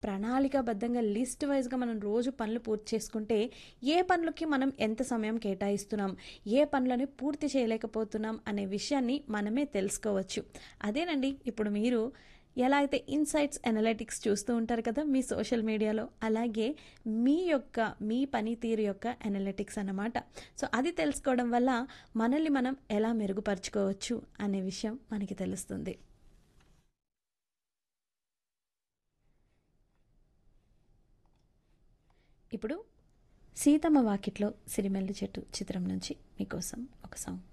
ప్రణాళికాబద్ధంగా లిస్ట్ వైజ్గా మనం రోజు పనులు పూర్తి చేసుకుంటే ఏ పనులకి మనం ఎంత సమయం కేటాయిస్తున్నాం ఏ పనులని పూర్తి చేయలేకపోతున్నాం అనే విషయాన్ని మనమే తెలుసుకోవచ్చు అదేనండి ఇప్పుడు మీరు ఎలా అయితే ఇన్సైట్స్ అనలిటిక్స్ చూస్తూ ఉంటారు కదా మీ సోషల్ మీడియాలో అలాగే మీ యొక్క మీ పనితీరు యొక్క అనలిటిక్స్ అన్నమాట సో అది తెలుసుకోవడం వల్ల మనల్ని మనం ఎలా మెరుగుపరుచుకోవచ్చు అనే విషయం మనకి తెలుస్తుంది ఇప్పుడు సీతమ్మ వాకిట్లో సిరిమెల్లి చెట్టు చిత్రం నుంచి మీకోసం ఒక సాంగ్